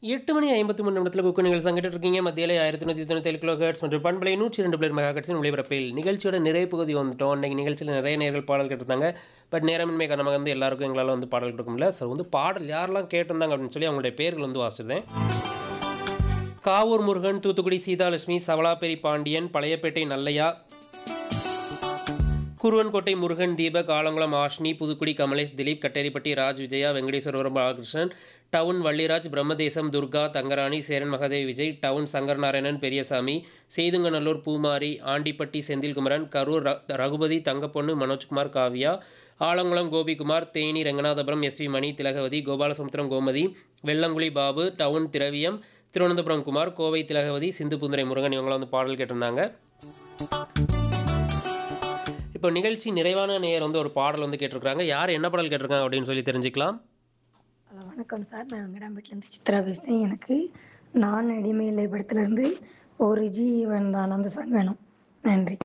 எட்டு மணி ஐம்பத்தி மூணு நிமிடத்தில் குக்கு நிகழ்ச்சி சங்கிட்டு இருக்கீங்க மத்தியிலே ஆயிரத்தி நூற்றி தொண்ணூற்றி ஏழு கிலோ ஹெர்ட்ஸ் மற்றும் பண்பலை நூற்றி ரெண்டு பிளேர் மெகா ஹெர்ட்ஸின் ஒளிபரப்பில் நிகழ்ச்சியோட நிறைய பகுதி வந்துட்டோம் இன்னைக்கு நிகழ்ச்சியில் நிறைய நேர்கள் பாடல் கேட்டிருந்தாங்க பட் நேரமின்மை காரணமாக வந்து எல்லாருக்கும் எங்களால் வந்து பாடல் கொடுக்க முடியல சார் வந்து பாடல் யாரெல்லாம் கேட்டிருந்தாங்க அப்படின்னு சொல்லி அவங்களுடைய பேர்கள் வந்து வாசிச்சிருந்தேன் காவூர் முருகன் தூத்துக்குடி சீதாலட்சுமி சவலாப்பேரி பாண்டியன் பழையப்பேட்டை நல்லையா குருவன்கோட்டை முருகன் தீபக் ஆலங்குளம் ஆஷ்னி புதுக்குடி கமலேஷ் திலீப் கட்டேரிப்பட்டி ராஜ் விஜயா வெங்கடேஸ்வரபுரம் பாலகிருஷ்ணன் டவுன் வள்ளிராஜ் பிரம்மதேசம் துர்கா தங்கராணி சேரன் மகாதேவ் விஜய் டவுன் சங்கர் நாராயணன் பெரியசாமி செய்துங்கநல்லூர் பூமாரி ஆண்டிப்பட்டி செந்தில்குமரன் கரூர் ர- ரகுபதி தங்கப்பொண்ணு மனோஜ்குமார் காவியா ஆலங்குளம் கோபிகுமார் தேனி ரங்கநாதபுரம் எஸ்வி மணி திலகவதி கோபாலசமுத்திரம் கோமதி வெள்ளங்குழி பாபு டவுன் திரவியம் திருவனந்தபுரம் குமார் கோவை திலகவதி சிந்து புந்துரை முருகன் இவங்களாம் வந்து பாடல் கேட்டிருந்தாங்க இப்போ நிகழ்ச்சி நிறைவான நேயர் வந்து ஒரு பாடல் வந்து கேட்டிருக்காங்க யார் என்ன பாடல் கேட்டிருக்காங்க அப்படின்னு சொல்லி தெரிஞ்சுக்கலாம் ஹலோ வணக்கம் சார் நான் வெங்கடாம்பேட்டிலேருந்து சித்ரா பேசுகிறேன் எனக்கு நான் அடிமை இல்லை படத்துலேருந்து ஒரு ஜீவன் தான் அந்த சாங் வேணும் நன்றி